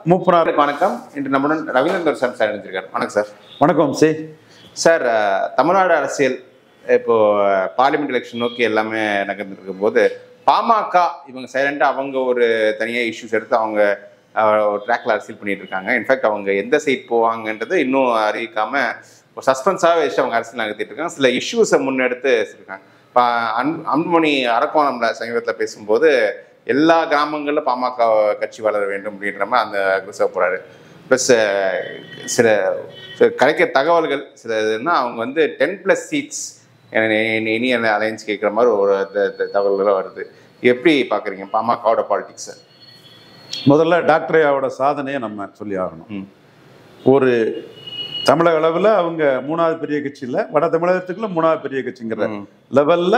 மூப்பனார் வணக்கம் இன்று நம்முடன் ரவீந்திரன் சார் சார் இணைஞ்சிருக்கார் வணக்கம் சார் வணக்கம் சி சார் அஹ், தமிழ்நாடு அரசியல் இப்போ பார்லிமெண்ட் எலெக்ஷன் நோக்கி எல்லாமே நகர்ந்துருக்கும் போது பாமக இவங்க சைலண்டா அவங்க ஒரு தனியாக இஷ்யூஸ் எடுத்து அவங்க ட்ராக்ல அரசியல் பண்ணிட்டு இருக்காங்க இன்ஃபேக்ட் அவங்க எந்த சைட் போவாங்கன்றது இன்னும் அறிவிக்காம ஒரு சஸ்பென்ஸாக வச்சு அவங்க அரசியல் நகர்த்திட்டு இருக்காங்க சில இஷ்யூஸை முன்னெடுத்து இருக்காங்க இப்போ அன் அன்புமணி அரக்கோணம்ல சமீபத்தில் பேசும்போது எல்லா கிராமங்களிலும் பாமக கட்சி வளர வேண்டும் அப்படின்ற மாதிரி அந்த அக்ரஸாக போறாரு ப்ளஸ் சில சில கிடைக்கிற தகவல்கள் சில இதுன்னா அவங்க வந்து டென் ப்ளஸ் சீட்ஸ் இனி அலையன்ஸ் கேட்குற மாதிரி ஒரு த- த- தகவல்களும் வருது எப்படி பார்க்குறீங்க பாமகவோட பாலிடிக்ஸை முதல்ல டாக்டர் ஐயாவோட சாதனையை நம்ம சொல்லி ஆகணும் ம் ஒரு தமிழக அளவில் அவங்க மூணாவது பெரிய கட்சி இல்லை வட தமிழகத்துக்குள்ள மூணாவது பெரிய கட்சிங்கிற ம். லெவலில்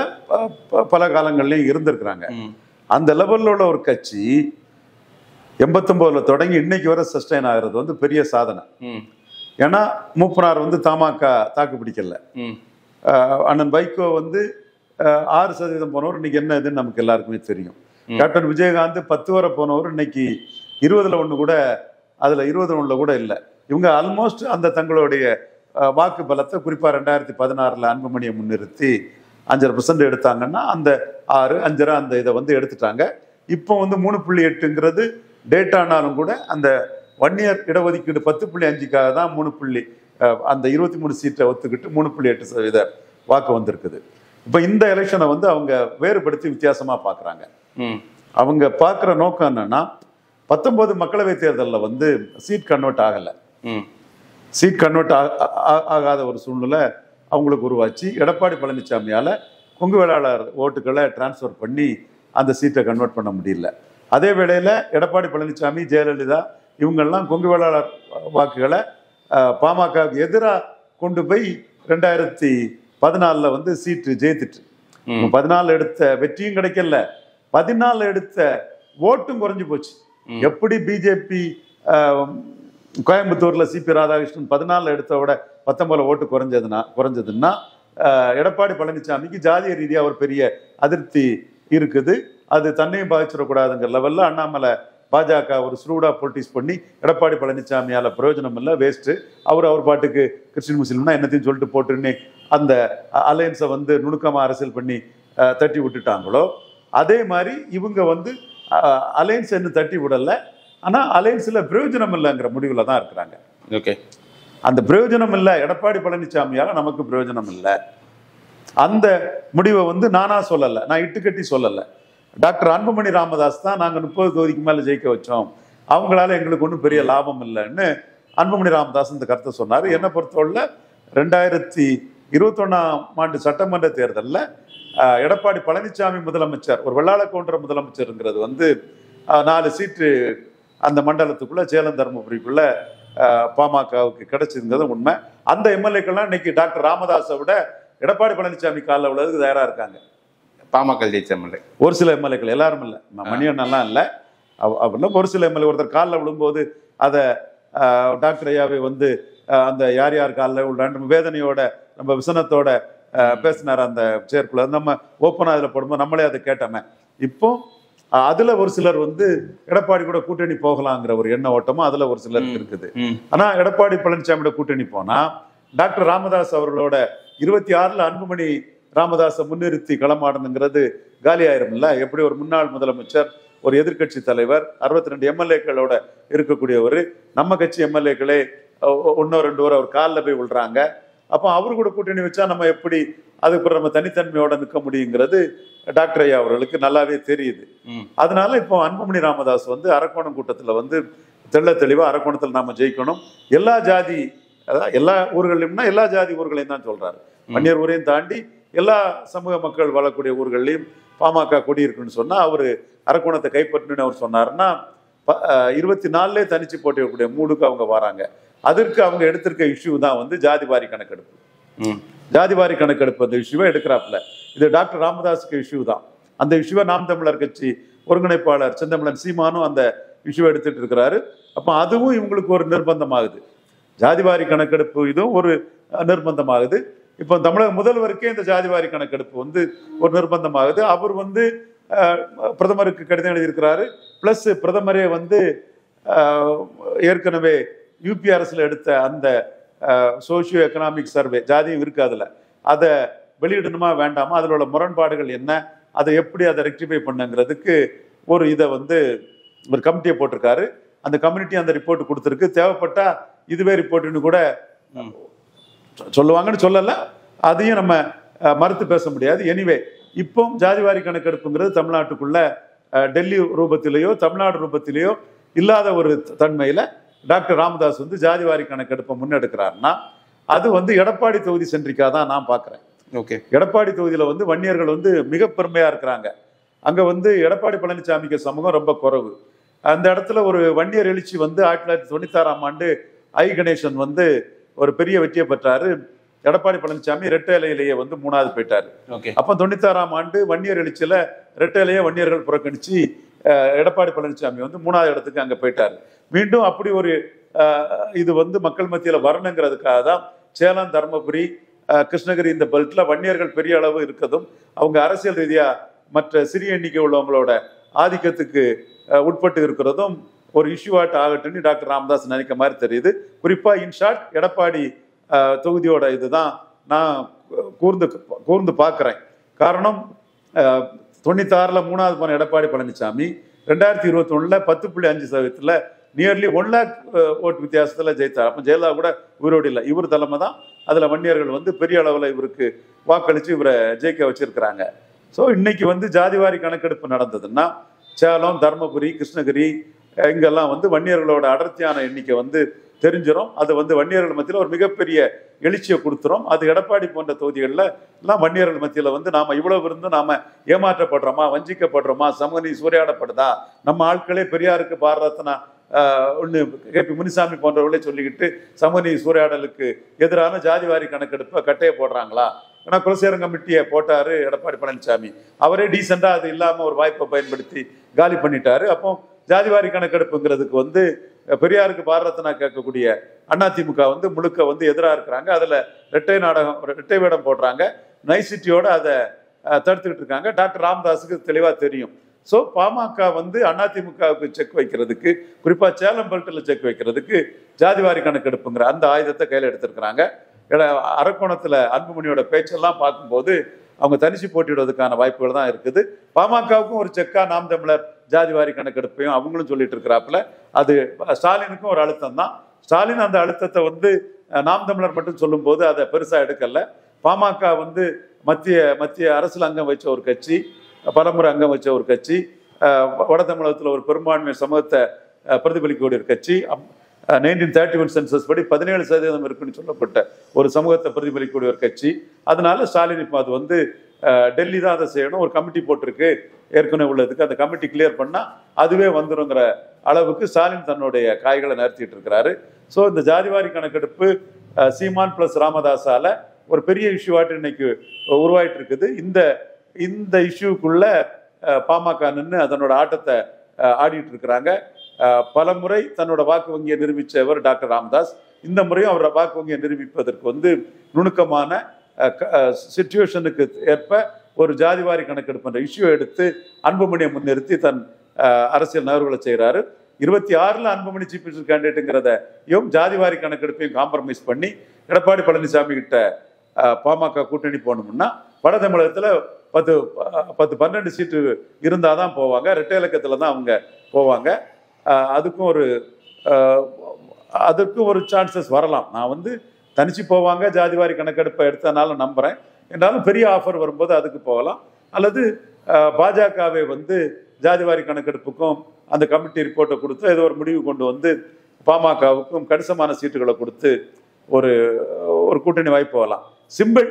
பல காலங்கள்லையும் இருந்திருக்கிறாங்க ம் அந்த லெவலில் உள்ள ஒரு கட்சி எண்பத்தொம்போதுல தொடங்கி இன்னைக்கு வரை சஸ்டைன் ஆகிறது வந்து பெரிய சாதனை ம் ஏன்னா மூப்பனார் வந்து தமாக தாக்கு பிடிக்கல ம் அஹ் அண்ணன் வைகோ வந்து அஹ், ஆறு சதவீதம் போனவர் இன்னைக்கு என்ன இதுன்னு நமக்கு எல்லாருக்குமே தெரியும் ம். கேப்டன் விஜயகாந்த் பத்து வரை போனவர் இன்னைக்கு இருபதுல ஒன்று கூட அதுல இருபது ஒண்ணுல கூட இல்லை இவங்க ஆல்மோஸ்ட் அந்த தங்களுடைய அஹ், வாக்கு பலத்தை குறிப்பா ரெண்டாயிரத்தி பதினாறுல அன்புமணியை முன்னிறுத்தி அஞ்சரை பர்சன்ட் எடுத்தாங்கன்னா அந்த ஆறு அஞ்சரை அந்த இதை வந்து எடுத்துட்டாங்க இப்போ வந்து மூணு புள்ளி எட்டுங்கிறது டேட்டானாலும் கூட அந்த ஒன் இயர் இடஒதுக்கீடு பத்து புள்ளி அஞ்சுக்காக தான் மூணு புள்ளி அஹ், அந்த இருபத்தி மூணு சீட்டை ஒத்துக்கிட்டு மூணு புள்ளி எட்டு சதவீத வாக்கு வந்திருக்குது இப்போ இந்த எலெக்ஷனை வந்து அவங்க வேறுபடுத்தி வித்தியாசமா பார்க்குறாங்க ம் அவங்க பார்க்குற நோக்கம் என்னன்னா பத்தொன்பது மக்களவை தேர்தலில் வந்து சீட் கன்வெர்ட் ஆகலை ம் சீட் கன்வெர்ட் ஆகாத ஒரு சூழ்நிலை அவங்களுக்கு உருவாச்சு எடப்பாடி பழனிசாமியால கொங்கு வேளாளர் ஓட்டுகளை டிரான்ஸ்ஃபர் பண்ணி அந்த சீட்டை கன்வெர்ட் பண்ண முடியல அதே வேளையில எடப்பாடி பழனிசாமி ஜெயலலிதா இவங்கெல்லாம் கொங்கு வேளாளர் வாக்குகளை பாமகவுக்கு எதிராக கொண்டு போய் ரெண்டாயிரத்தி பதினாலில் வந்து சீட்டு ஜெயித்துட்டு ம் பதினாலு எடுத்த வெற்றியும் கிடைக்கல பதினாலு எடுத்த ஓட்டும் குறைஞ்சு போச்சு ம். எப்படி பிஜேபி கோயம்புத்தூர்ல சிபி ராதாகிருஷ்ணன் பதினாலு எடுத்த விட பத்தொன்பதுல ஓட்டு குறைஞ்சதுன்னா குறைஞ்சதுன்னா ஆஹ், எடப்பாடி பழனிசாமிக்கு ஜாதிய ரீதியா ஒரு பெரிய அதிருப்தி இருக்குது அது தன்னையும் பாதிச்சிடக்கூடாதுங்கிற லெவல்ல அண்ணாமலை பாஜக ஒரு ஸ்ரூடா பொலிட்டிக்ஸ் பண்ணி எடப்பாடி பழனிசாமியால பிரயோஜனம் இல்லை வேஸ்ட் அவர் அவர் பாட்டுக்கு கிறிஸ்டின் முஸ்லீம்னா என்னத்தையும் சொல்லிட்டு போட்டுன்னு அந்த அலையன்ஸை வந்து நுணுக்கமா அரசியல் பண்ணி அஹ், தட்டி விட்டுட்டாங்களோ அதே மாதிரி இவங்க வந்து அலையன்ஸ் என்ன தட்டி விடல ஆனா அலையன்ஸ்ல பிரயோஜனம் இல்லைங்கிற முடிவுல தான் இருக்கிறாங்க ஓகே அந்த பிரயோஜனம் இல்லை எடப்பாடி பழனிசாமியால நமக்கு பிரயோஜனம் இல்லை அந்த முடிவை வந்து நானா சொல்லலை நான் இட்டுக்கட்டி சொல்லலை டாக்டர் அன்புமணி ராமதாஸ் தான் நாங்கள் முப்பது தொகுதிக்கு மேலே ஜெயிக்க வச்சோம் அவங்களால எங்களுக்கு ஒன்றும் பெரிய லாபம் இல்லைன்னு அன்புமணி ராமதாஸ் இந்த கருத்தை சொன்னார் என்னை பொறுத்தவரையில் ரெண்டாயிரத்தி இருபத்தொன்னாம் ஆண்டு சட்டமன்ற தேர்தலில் எடப்பாடி பழனிசாமி முதலமைச்சர் ஒரு வெள்ளாள கவுண்டர் முதலமைச்சருங்கிறது வந்து அஹ், நாலு சீட்டு அந்த மண்டலத்துக்குள்ள சேலம் தருமபுரிக்குள்ள அஹ், பாமகவுக்கு கிடைச்சிருந்தது உண்மை அந்த எம்எல்ஏக்கள்லாம் இன்னைக்கு டாக்டர் ராமதாஸை விட எடப்பாடி பழனிசாமி காலில் உள்ளதுக்கு தயாரா இருக்காங்க பாமக ஜெயிச்ச எம்எல்ஏ ஒரு சில எம்எல்ஏக்கள் எல்லாரும் இல்லை மணியண்ணெல்லாம் இல்லை அவர்லாம் ஒரு சில எம்எல்ஏ ஒருத்தர் காலில் விழும்போது அதை டாக்டர் ஐயாவை வந்து அஹ், அந்த யார் யார் காலில் விழுறான்னு வேதனையோட நம்ம விசனத்தோட அஹ், பேசினார் அந்த செயற்குள்ள நம்ம ஓப்பனாக அதில் போடும்போது நம்மளே அதை கேட்டோமே இப்போ அஹ், அதுல ஒரு சிலர் வந்து எடப்பாடி கூட கூட்டணி போகலாங்கிற ஒரு எண்ண ஓட்டமும் அதுல ஒரு சிலருக்கு இருக்குது ம் ஆனா எடப்பாடி பழனிசாமியோட கூட்டணி போனா டாக்டர் ராமதாஸ் அவர்களோட இருபத்தி ஆறுல அன்புமணி ராமதாஸை முன்னிறுத்தி களமாடணுங்கிறது காலி ஆயிரும்ல எப்படி ஒரு முன்னாள் முதலமைச்சர் ஒரு எதிர்க்கட்சி தலைவர் அறுபத்தி ரெண்டு எம்எல்ஏக்களோட இருக்கக்கூடியவர் நம்ம கட்சி எம்எல்ஏக்களே ஒன்னோ ரெண்டு பேர் அவர் காலில் போய் விழுறாங்க அப்போ அவரு கூட கூட்டணி வச்சா நம்ம எப்படி அதுக்கு நம்ம தனித்தன்மையோட நிற்க முடியுங்கிறது டாக்டர் ஐயா அவர்களுக்கு நல்லாவே தெரியுது ம் அதனால இப்போ அன்புமணி ராமதாஸ் வந்து அரக்கோணம் கூட்டத்தில் வந்து தெள்ள தெளிவாக அரக்கோணத்தில் நாம ஜெயிக்கணும் எல்லா ஜாதி அதாவது எல்லா ஊர்களையும்னா எல்லா ஜாதி ஊர்களையும் தான் சொல்றாரு வன்னியர் ஊரையும் தாண்டி எல்லா சமூக மக்கள் வாழக்கூடிய ஊர்கள்லையும் பாமக கொடி இருக்குன்னு சொன்னா அவர் அரக்கோணத்தை கைப்பற்றணும்னு அவர் சொன்னாருன்னா ப- அஹ் இருபத்தி நாலுலே தனிச்சு போட்டியிடக்கூடிய மூடுக்கு அவங்க வராங்க அதற்கு அவங்க எடுத்திருக்க இஷ்யூ தான் வந்து ஜாதி வாரி கணக்கெடுப்பு ம் ஜாதி வாரி கணக்கெடுப்பு அந்த இஷ்யூவை எடுக்கிறாப்புல இது டாக்டர் ராமதாஸுக்கு இஷ்யூ தான் அந்த இஷ்யூவை நாம் தமிழர் கட்சி ஒருங்கிணைப்பாளர் செந்தமிழன் சீமானும் அந்த இஷ்யூவை எடுத்துட்டு இருக்கிறாரு அப்போ அதுவும் இவங்களுக்கு ஒரு நிர்பந்தமாகுது ஜாதிவாரி கணக்கெடுப்பு இதுவும் ஒரு அஹ், நிர்பந்தமாகுது இப்போ தமிழக முதல்வருக்கே இந்த ஜாதிவாரி கணக்கெடுப்பு வந்து ஒரு நிர்பந்தமாகுது அவர் வந்து அஹ், பிரதமருக்கு கடிதம் எழுதியிருக்கிறாரு ப்ளஸ் பிரதமரே வந்து ஆஹ், ஏற்கனவே யூபி அரசுல எடுத்த அந்த சோஷியோ எக்கனாமிக் சர்வே ஜாதியும் இருக்கு அதுல அதை வெளியிடணுமா வேண்டாமா அதில் உள்ள முரண்பாடுகள் என்ன அதை எப்படி அதை ரெக்டிஃபை பண்ணுங்கிறதுக்கு ஒரு இதை வந்து ஒரு கமிட்டியை போட்டிருக்காரு அந்த கம்யூனிட்டி அந்த ரிப்போர்ட் கொடுத்துருக்கு தேவைப்பட்டா இதுவே ரிப்போர்ட்னு கூட ம். சொ- சொல்லுவாங்கன்னு சொல்லல அதையும் நம்ம அஹ், மறுத்து பேச முடியாது எனிவே இப்போ ஜாதிவாரி கணக்கெடுப்புங்கிறது தமிழ்நாட்டுக்குள்ள அஹ், டெல்லி ரூபத்திலேயோ தமிழ்நாடு ரூபத்திலேயோ இல்லாத ஒரு த- தன்மையில டாக்டர் ராமதாஸ் வந்து ஜாதிவாரி கணக்கெடுப்பை முன்னெடுக்கிறாருன்னா அது வந்து எடப்பாடி தொகுதி சென்றிக்கா தான் நான் பார்க்குறேன் ஓகே எடப்பாடி தொகுதியில வந்து வன்னியர்கள் வந்து மிக பெருமையா இருக்கிறாங்க அங்க வந்து எடப்பாடி பழனிசாமிக்கு சமூகம் ரொம்ப குறைவு அந்த இடத்துல ஒரு வன்னியர் எழுச்சி வந்து ஆயிரத்தி தொள்ளாயிரத்தி தொண்ணூத்தாறாம் ஆண்டு ஐ கணேசன் வந்து ஒரு பெரிய வெற்றியை பெற்றாரு எடப்பாடி பழனிசாமி ரெட்டை இலையிலேயே வந்து மூணாவது போயிட்டாரு ஓகே அப்போ தொண்ணூத்தாறாம் ஆண்டு வன்னியர் எழுச்சியில ரெட்டையிலேயே வன்னியர்கள் புறக்கணிச்சு அஹ், எடப்பாடி பழனிசாமி வந்து மூணாவது இடத்துக்கு அங்க போயிட்டாரு மீண்டும் அப்படி ஒரு அஹ், இது வந்து மக்கள் மத்தியில வரணுங்கிறதுக்காக தான் சேலம் தருமபுரி அஹ், கிருஷ்ணகிரி இந்த பெல்ட்ல வன்னியர்கள் பெரிய அளவு இருக்கதும் அவங்க அரசியல் ரீதியா மற்ற சிறிய எண்ணிக்கை உள்ளவங்களோட ஆதிக்கத்துக்கு அஹ், உட்பட்டு இருக்கிறதும் ஒரு இஷ்யூவாட் ஆகட்டும்னு டாக்டர் ராமதாஸ் நினைக்க மாதிரி தெரியுது குறிப்பா இன்ஷார்ட் எடப்பாடி அஹ், தொகுதியோட இதுதான் நான் கூர்ந்து கூர்ந்து பார்க்குறேன் காரணம் அஹ், தொண்ணூத்தாறுல மூணாவது போன எடப்பாடி பழனிசாமி ரெண்டாயிரத்தி இருபத்தி ஒண்ணுல பத்து புள்ளி அஞ்சு சதவீதத்தில் நியர்லி ஒன் லேக் ஓட்டு வித்தியாசத்தில் ஜெயித்தார் அப்போ ஜெயலலிதா கூட உயிரோடு இல்லை இவர் தலைமை தான் அதில் வன்னியர்கள் வந்து பெரிய அளவில் இவருக்கு வாக்களித்து இவரை ஜெயிக்க வச்சிருக்கிறாங்க ஸோ இன்னைக்கு வந்து ஜாதிவாரி கணக்கெடுப்பு நடந்ததுன்னா சேலம் தருமபுரி கிருஷ்ணகிரி அஹ் இங்கெல்லாம் வந்து வன்னியர்களோட அடர்த்தியான எண்ணிக்கை வந்து தெரிஞ்சிடும் அது வந்து வன்னியர்கள் மத்தியில் ஒரு மிகப்பெரிய எழுச்சியை கொடுத்துரும் அது எடப்பாடி போன்ற தொகுதிகளில் எல்லாம் வன்னியர்கள் மத்தியில் வந்து நாம இவ்வளவு இருந்தும் நாம ஏமாற்றப்படுறோமா வஞ்சிக்கப்படுறோமா சமூக நீதி சூறையாடப்படுதா நம்ம ஆட்களே பெரியாருக்கு பாரதத்தினா ஒன்று கே பி முனிசாமி போன்றவர்களே சொல்லிக்கிட்டு சமூக நீதி சூறையாடலுக்கு எதிரான ஜாதிவாரி கணக்கெடுப்பை கட்டையை போடுறாங்களா ஏன்னா குலசேகரம் கமிட்டியை போட்டாரு எடப்பாடி பழனிசாமி அவரே டீசெண்டா அது இல்லாம ஒரு வாய்ப்பை பயன்படுத்தி காலி பண்ணிட்டாரு அப்போ ஜாதிவாரி கணக்கெடுப்புங்கிறதுக்கு வந்து அஹ், பெரியாருக்கு பாரதத்தினா கேட்கக்கூடிய அதிமுக வந்து முழுக்க வந்து எதிராக இருக்கிறாங்க அதுல ரெட்டை நாடகம் ரெட்டை வேடம் போடுறாங்க நைசிட்டியோட அதை அஹ், தடுத்துக்கிட்டு இருக்காங்க டாக்டர் ராமதாஸுக்கு தெளிவா தெரியும் ஸோ பாமக வந்து அதிமுகவுக்கு செக் வைக்கிறதுக்கு குறிப்பா சேலம் பெல்ட்டில் செக் வைக்கிறதுக்கு ஜாதிவாரி கணக்கெடுப்புங்கிற அந்த ஆயுதத்தை கையில் எடுத்திருக்கிறாங்க எட- அரக்கோணத்துல அன்புமணியோட பேச்செல்லாம் பார்க்கும்போது அவங்க தனிச்சு போட்டியிடுவதற்கான வாய்ப்புகள் தான் இருக்குது பாமகவுக்கும் ஒரு செக்கா நாம் தமிழர் ஜாதிவாரி கணக்கெடுப்பையும் அவங்களும் சொல்லிட்டு இருக்கிறாப்புல அது ஸ்டாலினுக்கும் ஒரு அழுத்தம் தான் ஸ்டாலின் அந்த அழுத்தத்தை வந்து அஹ், நாம் தமிழர் மட்டும் சொல்லும்போது அதை பெருசா எடுக்கல பாமக வந்து மத்திய மத்திய அரசியல் அங்கம் வச்ச ஒரு கட்சி பலமுறை அங்கம் வச்ச ஒரு கட்சி அஹ், வட தமிழகத்தில் ஒரு பெரும்பான்மை சமூகத்தை அஹ், பிரதிபலிக்கக்கூடிய ஒரு கட்சி நைன்டீன் தேர்ட்டி ஒன் சென்சஸ் படி பதினேழு சதவீதம் இருக்குன்னு சொல்லப்பட்ட ஒரு சமூகத்தை பிரதிபலிக்கக்கூடிய ஒரு கட்சி அதனால ஸ்டாலின் இப்போ அது வந்து அஹ், டெல்லி தான் அதை செய்யணும் ஒரு கமிட்டி போட்டிருக்கு ஏற்கனவே உள்ளதுக்கு அந்த கமிட்டி கிளியர் பண்ணா அதுவே வந்துருங்கிற அளவுக்கு ஸ்டாலின் தன்னுடைய காய்களை நிறுத்திட்டு இருக்கிறாரு ஸோ இந்த ஜாதிவாரி கணக்கெடுப்பு அஹ், சீமான் பிளஸ் ராமதாஸால ஒரு பெரிய இஷ்யூவாட்டு இன்னைக்கு உருவாயிட்டு இருக்குது இந்த இந்த இஷ்யூக்குள்ள பாமக நின்று அதனோட ஆட்டத்தை அஹ், ஆடிட்டு இருக்கிறாங்க அஹ், பல முறை தன்னோட வாக்கு வங்கியை நிரூபித்தவர் டாக்டர் ராமதாஸ் இந்த முறையும் அவர் வாக்கு வங்கியை நிரூபிப்பதற்கு வந்து நுணுக்கமான சுச்சுவேஷனுக்கு ஏற்ப ஒரு ஜாதிவாரி கணக்கெடுப்பு என்ற இஷ்யூ எடுத்து அன்புமணியை முன்னிறுத்தி தன் அஹ், அரசியல் நகர்வுகளை செய்கிறாரு இருபத்தி ஆறுல அன்புமணி சீஃப் மினிஸ்டர் கேண்டிடேட்டுங்கிறதையும் ஜாதிவாரி கணக்கெடுப்பையும் காம்ப்ரமைஸ் பண்ணி எடப்பாடி பழனிசாமி கிட்ட அஹ், பாமக கூட்டணி போகணும்னா வட தமிழகத்துல பத்து அஹ், பத்து பன்னெண்டு சீட்டு இருந்தால் தான் போவாங்க ரெட்டை இலக்கத்தில் தான் அவங்க போவாங்க அஹ், அதுக்கும் ஒரு அஹ், அதற்கும் ஒரு சான்சஸ் வரலாம் நான் வந்து தனிச்சு போவாங்க ஜாதிவாரி கணக்கெடுப்பை எடுத்தனால நம்புறேன் என்றாலும் பெரிய ஆஃபர் வரும்போது அதுக்கு போகலாம் அல்லது அஹ், பாஜகவை வந்து ஜாதிவாரி கணக்கெடுப்புக்கும் அந்த கமிட்டி ரிப்போர்ட்டை கொடுத்து ஏதோ ஒரு முடிவு கொண்டு வந்து பாமகவுக்கும் கணிசமான சீட்டுகளை கொடுத்து ஒரு ஒரு கூட்டணி வாய்ப்பு போகலாம் சிம்பிள்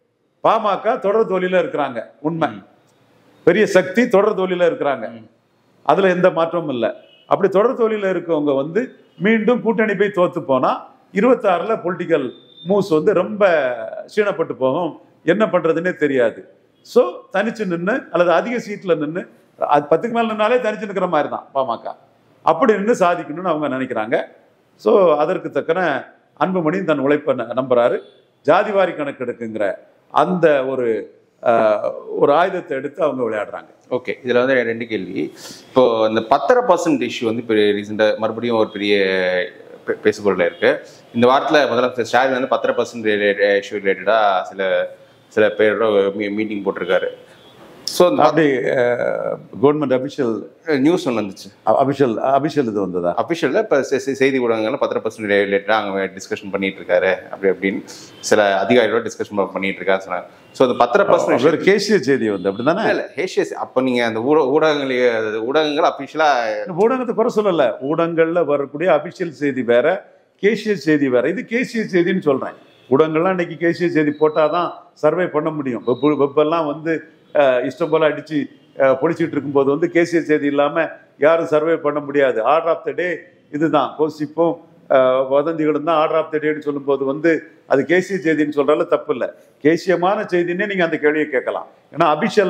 பாமக தொடர் தோல்வியில இருக்கிறாங்க உண்மை பெரிய சக்தி தொடர் தோல்வியில இருக்கிறாங்க அதுல எந்த மாற்றமும் இல்லை அப்படி தொடர் தோல்வியில இருக்கவங்க வந்து மீண்டும் கூட்டணி போய் தோத்து போனா இருபத்தாறுல பொலிட்டிக்கல் மூவ்ஸ் வந்து ரொம்ப சீனப்பட்டு போகும் என்ன பண்றதுன்னே தெரியாது ஸோ தனிச்சு நின்று அல்லது அதிக சீட்ல நின்று அது பத்துக்கு மேல நின்னாலே தனிச்சு நிற்கிற மாதிரி தான் பாமக அப்படி நின்று சாதிக்கணும்னு அவங்க நினைக்கிறாங்க ஸோ அதற்கு தக்கன அன்புமணி தன் உழைப்பை ந- நம்புறாரு ஜாதிவாரி கணக்கெடுக்குங்கிற அந்த ஒரு ஆஹ், ஒரு ஆயுதத்தை எடுத்து அவங்க விளையாடுறாங்க ஓகே இதுல வந்து ரெண்டு கேள்வி இப்போ இந்த பத்தரை பர்சன்ட் இஷ்யூ வந்து இப்போ ரீசெண்டாக மறுபடியும் ஒரு பெரிய பே- பேசுபொருள் இருக்கு இந்த வாரத்துல முதலமைச்சர் ஸ்டாலின் வந்து பத்தரை பர்சன்ட் இஷ்யூ ரிலேட்டடா சில சில பேரோட மீட்டிங் போட்டிருக்காரு ஸோ அப்படி கவர்மெண்ட் அபிஷியல் நியூஸ் ஒன்று வந்துச்சு அபிஷியல் அபிஷியல் இது வந்ததா அஃபிஷியலில் இப்போ செய்தி ஊடகங்கள்ல பத்திர பர்சன்ட் ரிலேட்டடாக அவங்க டிஸ்கஷன் பண்ணிட்டு இருக்காரு அப்படி அப்படின்னு சில அதிகாரிகளோட டிஸ்கஷன் பண்ணிட்டு இருக்காரு சொன்னாங்க ஸோ அந்த பத்திர பர்சன்ட் ஒரு கேசிய செய்தி வந்து அப்படிதானே இல்லை ஹேஷியஸ் அப்போ நீங்க அந்த ஊட ஊடகங்கள் ஊடகங்கள் அஃபிஷியலாக ஊடகத்தை குறை சொல்லல ஊடகங்கள்ல வரக்கூடிய அபிஷியல் செய்தி வேற கேசிய செய்தி வேற இது கேசிய செய்தின்னு சொல்றேன் ஊடகங்கள்லாம் இன்னைக்கு கேசிய செய்தி போட்டாதான் சர்வே பண்ண முடியும் வெப் வெப்பெல்லாம் வந்து அஹ், இஷ்டம் போல அடிச்சு அஹ், பொழிச்சிட்டு இருக்கும்போது வந்து கேசிய செய்தி இல்லாம யாரும் சர்வே பண்ண முடியாது ஆர்டர் ஆஃப் த டே இதுதான் கோசிப்பும் அஹ், வதந்திகளும் தான் ஆர்டர் ஆஃப் த டேன்னு சொல்லும்போது வந்து அது கேசிய செய்தின்னு சொல்றால தப்பு இல்லை கேசியமான செய்தின்னே நீங்க அந்த கேள்வியை கேட்கலாம் ஏன்னா அபிஷியல்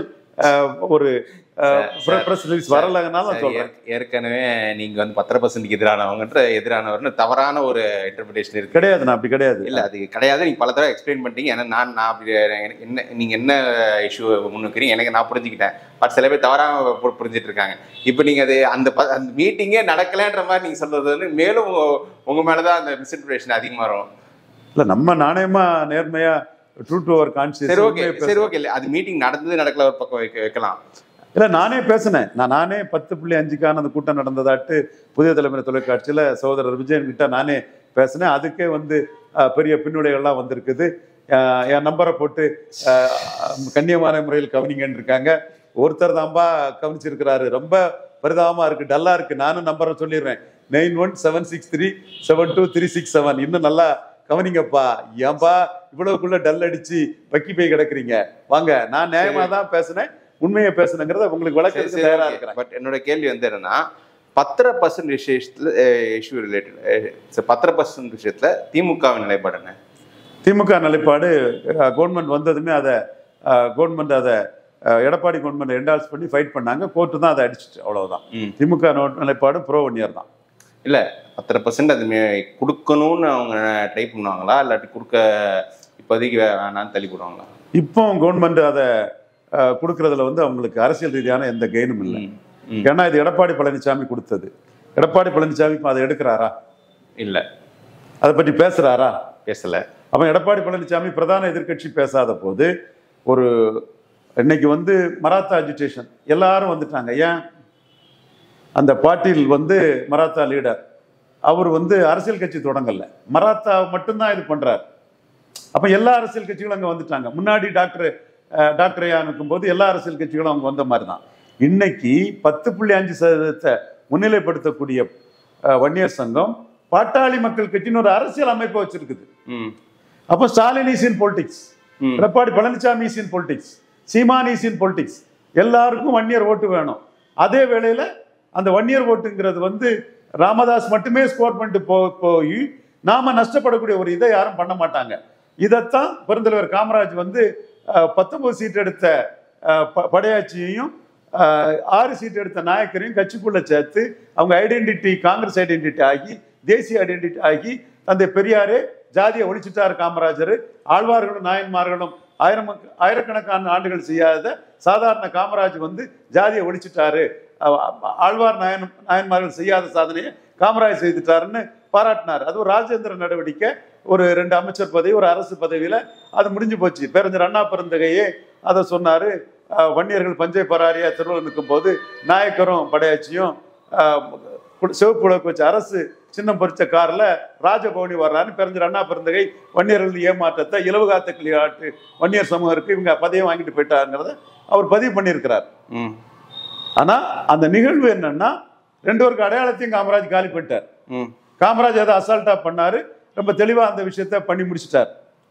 ஒரு ப்ரெஸ் ரிலீஸ் வரலங்கனால நான் சொல்றேன் ஏற்க- ஏற்கனவே நீங்க வந்து பத்திர பர்சன்ட்க்கு எதிரானவங்கன்ற எதிரானவர்னு தவறான ஒரு இன்டர்பிரேஷன் இருக்கு கிடையாது நான் அப்படி கிடையாது இல்ல அது கிடையாது நீங்க பல தடவை எக்ஸ்பிளைன் பண்ணிட்டீங்க ஏன்னா நான் நான் அப்படி எனக்கு என்ன நீங்க என்ன இஷ்யூ முன்னுக்கிறீங்க எனக்கு நான் புரிஞ்சுக்கிட்டேன் பட் சில பேர் தவறாக பு- புரிஞ்சிட்டு இருக்காங்க இப்போ நீங்க அது அந்த ப- அந்த மீட்டிங்கே நடக்கலைன்ற மாதிரி நீங்க சொல்றது வந்து மேலும் உங்க- உங்க மேலதான் அந்த மிஸ்இன்ஃபர்மேஷன் அதிகமா வரும் இல்ல நம்ம நாணயமா நேர்மையா ட்ரூ டு அவர் சரி ஓகே கான்சியஸ் சரி ஓகே இல்ல அது மீட்டிங் நடந்தது நடக்கல ஒரு பக்கம் வைக்க- வைக்கலாம் இல்ல நானே பேசினேன் நான் நானே பத்து புள்ளி அஞ்சுக்கான அந்த கூட்டம் நடந்ததாட்டு புதிய தலைமுறை தொலைக்காட்சியில சகோதரர் விஜயன் கிட்ட நானே பேசினேன் அதுக்கே வந்து அஹ், பெரிய பின்னுடைகள்லாம் வந்திருக்குது அஹ், என் நம்பரை போட்டு அஹ், கண்ணியமான முறையில் கவனிங்கன்னு இருக்காங்க ஒருத்தர் தான்பா கவனிச்சிருக்கிறாரு ரொம்ப பரிதாபமா இருக்கு டல்லா இருக்கு நானும் நம்பரை சொல்லிடுறேன் nine one seven six three seven two three six seven இன்னும் நல்லா கவனிங்கப்பா ஏன்பா இவ்வளவுக்குள்ள டல் அடிச்சு வக்கி போய் கிடக்குறீங்க வாங்க நான் நியாயமா தான் பேசினேன் உண்மையை பேசுனங்கிறத உங்களுக்கு விளக்கத்துக்கு தயாரா இருக்கிறேன் பட் என்னோட கேள்வி வந்து என்னன்னா பத்திர பர்சன்ட் விஷயத்துல இஷ்யூ ரிலேட்டட் பத்திர பர்சன்ட் விஷயத்துல திமுகவின் நிலைப்பாடு என்ன திமுக நிலைப்பாடு கவர்மெண்ட் வந்ததுமே அதை கவர்மெண்ட் அதை அஹ், எடப்பாடி கவர்மெண்ட் என்டால்ஸ் பண்ணி ஃபைட் பண்ணாங்க கோர்ட்டு தான் அதை அடிச்சிட்டு அவ்வளவுதான் ம். திமுக நோ- நிலைப்பாடு ப்ரோ ஒன் இயர் தான் இல்ல பத்திர பர்சன்ட் அது மே- கொடுக்கணும்னு அவங்க ட்ரை பண்ணுவாங்களா இல்லாட்டி கொடுக்க இப்போதைக்கு வேணான்னு தள்ளி போடுவாங்களா இப்போ கவர்மெண்ட் அதை அஹ், கொடுக்கறதுல வந்து அவங்களுக்கு அரசியல் ரீதியான எந்த கெயினும் இல்லை ம். ம். ஏன்னா இது எடப்பாடி பழனிசாமி கொடுத்தது எடப்பாடி பழனிசாமி இப்போ அதை எடுக்கிறாரா இல்ல அதை பற்றி பேசுறாரா பேசல அவன் எடப்பாடி பழனிசாமி பிரதான எதிர்க்கட்சி பேசாத போது ஒரு இன்னைக்கு வந்து மராத்தா அஜிடேஷன் எல்லாரும் வந்துட்டாங்க ஏன் அந்த பார்ட்டியில் வந்து மராத்தா லீடர் அவர் வந்து அரசியல் கட்சி தொடங்கல மராத்தா மட்டும்தான் இது பண்றார் அப்ப எல்லா அரசியல் கட்சிகளும் அங்க வந்துட்டாங்க முன்னாடி டாக்டர் அஹ், டாக்டர் ஐயா போது எல்லா அரசியல் கட்சிகளும் அவங்க வந்த மாதிரி தான் இன்னைக்கு பத்து புள்ளி அஞ்சு சதவீதத்தை முன்னிலைப்படுத்தக்கூடிய அஹ், வன்னியர் சங்கம் பாட்டாளி மக்கள் கட்சின்னு ஒரு அரசியல் அமைப்பை வச்சிருக்குது ம் அப்போ ஸ்டாலின் இஸ் இன் பொலிட்டிக்ஸ் ம். Edappadi Palaniswami is in politics Seeman is in politics எல்லாருக்கும் ஒன் இயர் ஓட்டு வேணும் அதே வேளையில அந்த ஒன் இயர் ஓட்டுங்கிறது வந்து ராமதாஸ் மட்டுமே ஸ்கோர் பண்ணிட்டு போ போய் நாம நஷ்டப்படக்கூடிய ஒரு இதை யாரும் பண்ண மாட்டாங்க இதைத்தான் பெருந்தலைவர் காமராஜ் வந்து பத்தொன்பது சீட் எடுத்த அஹ், ப- படையாச்சியையும் அஹ், ஆறு சீட் எடுத்த நாயக்கரையும் கட்சிக்குள்ள சேர்த்து அவங்க ஐடென்டிட்டி காங்கிரஸ் ஐடென்டிட்டி ஆகி தேசிய ஐடென்டிட்டி ஆகி தந்தை பெரியாரே ஜாதியை ஒழிச்சிட்டார் காமராஜர் ஆழ்வார்களும் நாயன்மார்களும் ஆயிரம் ஆயிரக்கணக்கான ஆண்டுகள் செய்யாத சாதாரண காமராஜ் வந்து ஜாதியை ஒழிச்சிட்டாரு அஹ் ஆழ்வார் நாயன் நாயன்மார்கள் செய்யாத சாதனையை காமராஜ் செய்துட்டாருன்னு பாராட்டினார் அது ஒரு ராஜேந்திர நடவடிக்கை ஒரு ரெண்டு அமைச்சர் பதவி ஒரு அரசு பதவியில அது முடிஞ்சு போச்சு பேரஞ்சர் அண்ணா பெருந்தகையே அதை சொன்னாரு அஹ் வன்னியர்கள் பஞ்சை பராரியா திருவள்ளுவர் நிற்கும் போது நாயக்கரும் படையாச்சியும் அஹ், சிவப்பு விளக்கு வச்ச அரசு சின்னம் பொறிச்ச கார்ல ராஜபவனி வர்றான்னு பெருஞ்சர் அண்ணா பெருந்தகை வன்னியர்கள் ஏமாற்றத்தை இலவகாத்த கிளியாட்டு வன்னியர் சமூகருக்கு இவங்க பதவியை வாங்கிட்டு போயிட்டாருங்கிறத அவர் பதிவு பண்ணியிருக்கிறார் ம் ஆனா அந்த நிகழ்வு என்னன்னா ரெண்டு பேருக்கு அடையாளத்தையும் காமராஜ் காலி பண்ணிட்டார் ம் காமராஜ் அதை அசால்ட்டா பண்ணாரு ரொம்ப தெளிவா அந்த விஷயத்த பண்ணி முடிச்சிட்டார்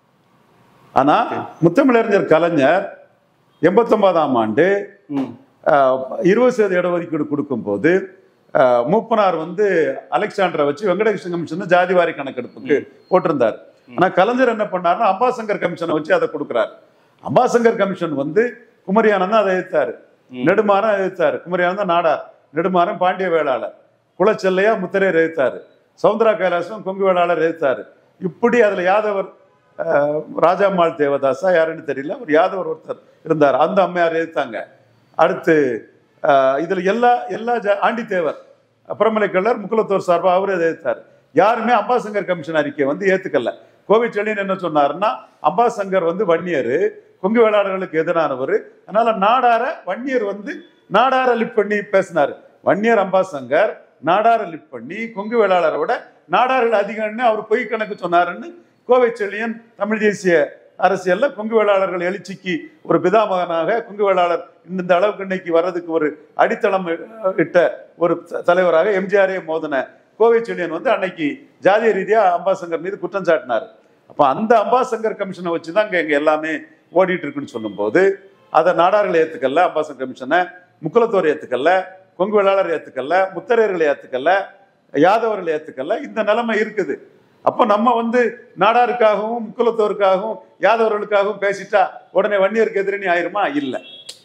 ஆனா முத்தமிழறிஞர் கலைஞர் எண்பத்தொன்பதாம் ஆண்டு ம் ஆஹ், இருபது சதவீத இடஒதுக்கீடு கொடுக்கும்போது ஆஹ், மூப்பனார் வந்து அலெக்சாண்டரை வச்சு வெங்கடகிருஷ்ண கமிஷன் ஜாதிவாரி கணக்கெடுப்புக்கு போட்டிருந்தார் ஆனா கலைஞர் என்ன பண்ணாருன்னா அம்பாசங்கர் கமிஷனை வச்சு அதை கொடுக்குறாரு அம்பாசங்கர் கமிஷன் வந்து குமரி ஆனந்தம் அதை எதிர்த்தாரு நெடுமாறன் எதிர்த்தாரு குமரி ஆனந்தம் நாடார் நெடுமாறன் பாண்டிய வேளாளர் குலச்செல்லையா முத்திரையர் எதிர்த்தாரு சவுந்தரா கைலாசம் கொங்கு வேளாளர் எதிர்த்தாரு இப்படி அதுல யாதவர் அஹ், ராஜாம்மாள் தேவதாசா யாருன்னு தெரியல ஒரு யாதவர் ஒருத்தர் இருந்தார் அந்த அம்மையார் எதிர்த்தாங்க அடுத்து அஹ், இதுல எல்லா எல்லா ஜா- ஆண்டித்தேவர் பிரமலை கள்ளர் முக்குலத்தோர் சார்பா அவரு அதை எதிர்த்தார் யாருமே அம்பாசங்கர் கமிஷன் அறிக்கையை வந்து ஏத்துக்கல கோவிச்செழியன் என்ன சொன்னாருன்னா அம்பாசங்கர் வந்து வன்னியர் கொங்கு வேளாளர்களுக்கு எதிரானவர் அதனால நாடார வன்னியர் வந்து நாடார லிப் பண்ணி பேசினாரு வன்னியர் அம்பாசங்கர் நாடார லிப் பண்ணி கொங்கு வேளாளரை விட நாடார்கள் அதிகம்னு அவர் பொய் கணக்கு சொன்னாருன்னு கோவை செழியன் தமிழ் தேசிய அரசியல்ல கொங்கு வேளாளர்கள் எழுச்சிக்கு ஒரு பிதாமகனாக கொங்கு வேளாளர் இந்த அளவுக்கு இன்னைக்கு வர்றதுக்கு ஒரு அடித்தளம் அஹ், இட்ட ஒரு த- தலைவராக எம்ஜிஆரே மோதின கோவை செழியன் வந்து அன்னைக்கு ஜாதிய ரீதியா அம்பாசங்கர் மீது குற்றம் சாட்டினார் அப்ப அந்த அம்பாசங்கர் கமிஷனை வச்சுதான் இங்க இங்க எல்லாமே ஓடிட்டு இருக்குன்னு சொல்லும்போது அதை நாடார்கள் ஏத்துக்கல அம்பாசங்கர் கமிஷனை முக்குலத்தோர் ஏத்துக்கல கொங்கு வேளாளர் ஏத்துக்கல முத்தரையர்கள் ஏத்துக்கல யாதவர்கள் ஏத்துக்கல இந்த நிலைமை இருக்குது அப்போ நம்ம வந்து நாடாருக்காகவும் முக்குலத்தோருக்காகவும் யாதவர்களுக்காகவும் பேசிட்டா உடனே வன்னியருக்கு எதிரணி ஆயிருமா இல்லை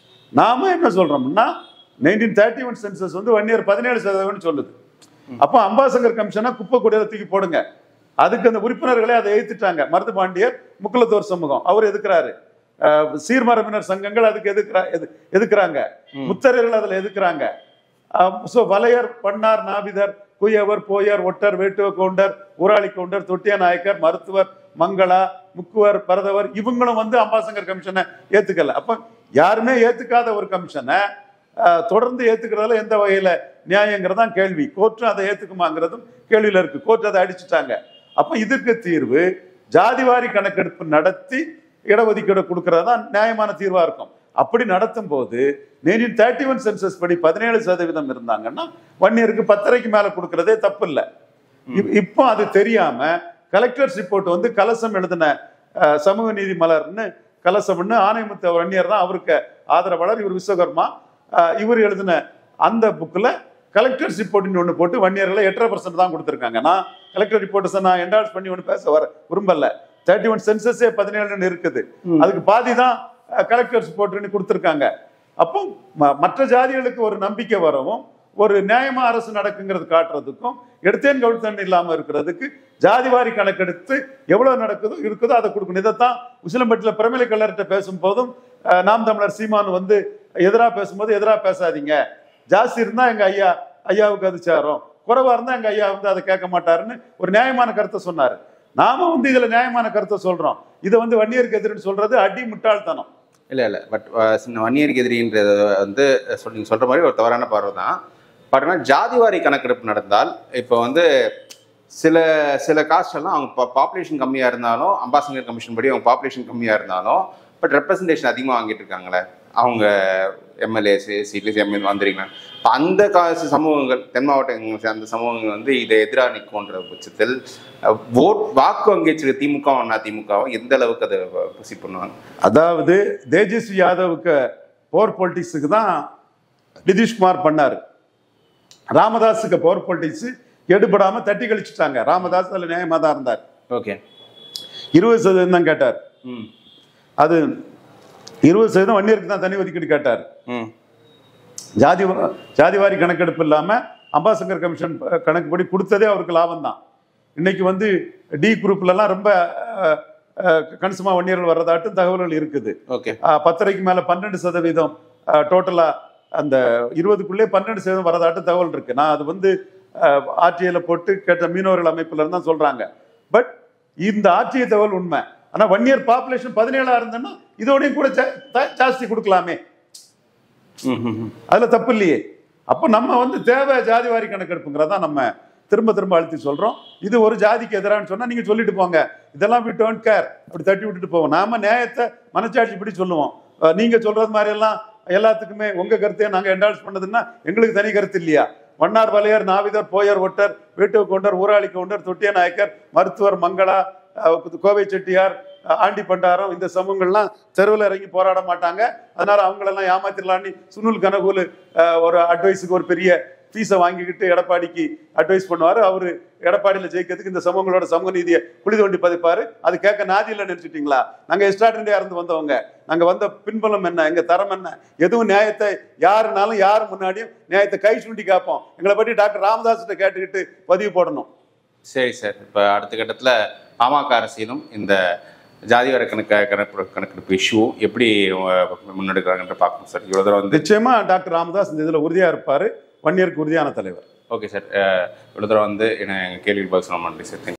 நாம என்ன சொல்றோம்னா நைன்டீன் தேர்ட்டி ஒன் சென்சஸ் வந்து வன்னியர் பதினேழு சதவீதம்னு சொல்லுது அப்போ அம்பாசங்கர் கமிஷனை குப்பை கூடையில தூக்கி போடுங்க அதுக்கு அந்த உறுப்பினர்களே அதை எதிர்த்துட்டாங்க மருது பாண்டியர் முக்குலத்தோர் சமூகம் அவர் எதுக்குறாரு அஹ், சீர்மரபினர் சங்கங்கள் அதுக்கு எதுக்குறா எது எதுக்குறாங்க முத்தரையர்கள் அதுல எதுக்குறாங்க ஸோ வலையர் பண்ணார் நாவிதர் குயவர் போயர் ஒட்டர் வேட்டுவ கவுண்டர் ஊராளி கவுண்டர் தொட்டிய நாயக்கர் மருத்துவர் மங்களா முக்குவர் பரதவர் இவங்களும் வந்து அம்பாசங்கர் கமிஷனை ஏத்துக்கல அப்ப யாருமே ஏத்துக்காத ஒரு கமிஷனை அஹ், தொடர்ந்து ஏத்துக்கிறதுல எந்த வகையில நியாயங்கிறதான் கேள்வி கோர்ட்டும் அதை ஏத்துக்குமாங்கிறதும் கேள்வியில இருக்கு கோர்ட் அதை அடிச்சுட்டாங்க அப்ப இதற்கு தீர்வு ஜாதிவாரி கணக்கெடுப்பு நடத்தி இடஒதுக்கீடு கொடுக்கறது தான் நியாயமான தீர்வா இருக்கும் அப்படி நடத்தும் போது நைன்டீன் தேர்ட்டி ஒன் சென்சஸ் படி பதினேழு சதவீதம் இருந்தாங்கன்னா ஒன் இயருக்கு பத்தரைக்கு மேல கொடுக்கறதே தப்பு இல்லை இப்போ அது தெரியாம கலெக்டர்ஸ் ரிப்போர்ட் வந்து கலசம் எழுதின அஹ், சமூக நீதி மலர்னு கலசம்னு ஆணைமுத்த வன்னியர் தான் அவருக்கு ஆதரவாளர் இவர் விஸ்வகர்மா அஹ், இவர் எழுதின அந்த புக்கில் கலெக்டர்ஸ் ரிப்போர்ட்னு ஒன்று போட்டு வன்னியர்களை எட்டரை பர்சன்ட் தான் கொடுத்துருக்காங்க நான் கலெக்டர் ரிப்போர்ட்டை நான் என்டால்ஸ் பண்ணி ஒன்று பேச வர விரும்பல தேர்ட்டி ஒன் சென்சஸே பதினேழுன்னு இருக்குது அதுக்கு பாதி தான் கலெக்டர்ஸ் ரிப்போர்ட்னு கொடுத்துருக்காங்க அப்போ ம- மற்ற ஜாதிகளுக்கு ஒரு நம்பிக்கை வரவும் ஒரு நியாயமா அரசு நடக்குங்கிறது காட்டுறதுக்கும் எடுத்தேன் கவுத்தன் இல்லாம இருக்கிறதுக்கு ஜாதிவாரி கணக்கெடுத்து எவ்வளவு நடக்குதோ இருக்குதோ அதை கொடுக்கணும் இதைத்தான் உசிலம்பட்டியில் பிரமிலை கல்லர்கிட்ட பேசும்போதும் அஹ், நாம் தமிழர் சீமான் வந்து எதிரா பேசும்போது எதிரா பேசாதீங்க ஜாஸ்தி இருந்தா எங்க ஐயா ஐயாவுக்கு அது சேரும் குறைவா இருந்தா எங்க ஐயா வந்து அதை கேட்க மாட்டாருன்னு ஒரு நியாயமான கருத்தை சொன்னாரு நாம வந்து இதுல நியாயமான கருத்தை சொல்றோம் இதை வந்து வன்னியருக்கு எதிர்ன்னு சொல்றது அடி முட்டாள்தனம் இல்லை இல்லை பட் சின்ன வன்னியருக்கு எதிரின்றது வந்து சொல்லி நீங்கள் சொல்கிற மாதிரி ஒரு தவறான பார்வை தான் பட் ஆனால் ஜாதிவாரி கணக்கெடுப்பு நடந்தால் இப்போ வந்து சில சில காஸ்ட் எல்லாம் அவங்க பாப்புலேஷன் கம்மியாக இருந்தாலும் அம்பாசங்கர் கமிஷன் படி அவங்க பாப்புலேஷன் கம்மியாக இருந்தாலும் பட் ரெப்ரசன்டேஷன் அதிகமாக வாங்கிட்டு இருக்காங்களே அவங்க எம்எல்ஏஸ் சீட்லஸ் எம்எல் வந்துருக்கீங்க இப்போ அந்த காசு சமூகங்கள் தென் மாவட்டங்களை சேர்ந்த சமூகங்கள் வந்து இதை எதிராக நிற்கும்ன்ற பட்சத்தில் ஓட் வாக்கு வங்கிச்சிருக்க திமுக அண்ணா திமுகவும் எந்த அளவுக்கு அதை ப்ரொசீட் பண்ணுவாங்க அதாவது தேஜஸ்வி யாதவுக்கு போர் பொலிட்டிக்ஸுக்கு தான் நிதிஷ்குமார் பண்ணாரு ராமதாஸுக்கு போர் பொலிட்டிக்ஸ் எடுபடாம தட்டி கழிச்சுட்டாங்க ராமதாஸ் அதுல நியாயமா தான் இருந்தார் ஓகே இருபது சதவீதம் தான் கேட்டார் ம் அது இருபது சதவீதம் வன்னியருக்கு தான் தனி ஒதுக்கீடு கேட்டார் ம் ஜாதி ஜாதிவாரி கணக்கெடுப்பு இல்லாம அம்பாசங்கர் கமிஷன் கணக்குப்படி கொடுத்ததே அவருக்கு லாபம் தான் இன்னைக்கு வந்து டி குரூப்லலாம் ரொம்ப அஹ், அஹ், கணிசமா வன்னியர்கள் வர்றதாட்டும் தகவல்கள் இருக்குது ஓகே ஆஹ் பத்தரைக்கு மேல பன்னெண்டு சதவீதம் டோட்டலா அந்த இருபதுக்குள்ளே பன்னெண்டு சதவீதம் வரதாட்டு தகவல் இருக்கு நான் அது வந்து ஆர்டிஐல போட்டு கேட்ட மீனவர்கள் அமைப்புல இருந்தா சொல்றாங்க பட் இந்த ஆர்டிஐ தகவல் உண்மை ஆனா ஒன் இயர் பாப்புலேஷன் பதினேழா இருந்தேன்னா இதோடையும் கூட ஜா- ஜா- ஜாஸ்தி கொடுக்கலாமே ம் ம், ம். அதுல தப்பு இல்லையே அப்ப நம்ம வந்து தேவை ஜாதிவாரி கணக்கெடுப்புங்கிறதா நம்ம திரும்ப திரும்ப அழுத்தி சொல்றோம் இது ஒரு ஜாதிக்கு எதிரான்னு சொன்னா நீங்க சொல்லிட்டு போங்க இதெல்லாம் வி டோன்ட் கேர் அப்படி தட்டி விட்டுட்டு போவோம் நாம நியாயத்தை மனச்சாட்சி இப்படி சொல்லுவோம் அஹ் நீங்க சொல்றது மாதிரி எல்லாம் எல்லாத்துக்குமே உங்க கருத்தையே நாங்க என்டால்ஸ் பண்ணதுன்னா எங்களுக்கு தனி கருத்து இல்லையா வண்ணார் வலையர் நாவிதர் போயர் ஒட்டர் வேட்டுவ கவுண்டர் ஊராளி கவுண்டர் தொட்டிய நாயக்கர் மருத்துவர் மங்களா அஹ் கோவை செட்டியார் அஹ் ஆண்டி பண்டாரம் இந்த சமூகங்கள்லாம் தெருவில் இறங்கி போராட மாட்டாங்க அதனால அவங்களெல்லாம் ஏமாத்திரலான்னு சுனில் கனகூல் அஹ், ஒரு அட்வைஸுக்கு ஒரு பெரிய ஃபீஸை வாங்கிக்கிட்டு எடப்பாடிக்கு அட்வைஸ் பண்ணுவார் அவர் எடப்பாடியில் ஜெயிக்கிறதுக்கு இந்த சமூகங்களோட சமூக நீதியை குழி தோண்டி பதிப்பாரு அது கேட்க நாதியில் நினைச்சிட்டீங்களா நாங்கள் எஸ்டார்டியா இருந்து வந்தவங்க நாங்கள் வந்த பின்புலம் என்ன எங்க தரம் என்ன எதுவும் நியாயத்தை யாருனாலும் யார் முன்னாடியும் நியாயத்தை கை சுண்டி காப்போம் எங்களை பற்றி டாக்டர் ராமதாஸ்கிட்ட கேட்டுக்கிட்டு பதிவு போடணும் சரி சார் இப்போ அடுத்த கட்டத்தில் பாமக அரசியலும் இந்த ஜாதி வர கணக்கு கணக்கு கணக்கெடுப்பு இஷ்யூ எப்படி அஹ், முன்னெடுக்கிறாங்கன்ற பார்க்கணும் சார் இவ்வளோ தூரம் வந்து நிச்சயமா டாக்டர் ராமதாஸ் இந்த இதுல உறுதியா இருப்பாரு வன்னியருக்கு உறுதியான தலைவர் ஓகே சார் இவ்வளோ தூரம் வந்து என்ன எங்கள் கேள்வி பதில் சொன்ன நன்றி சார்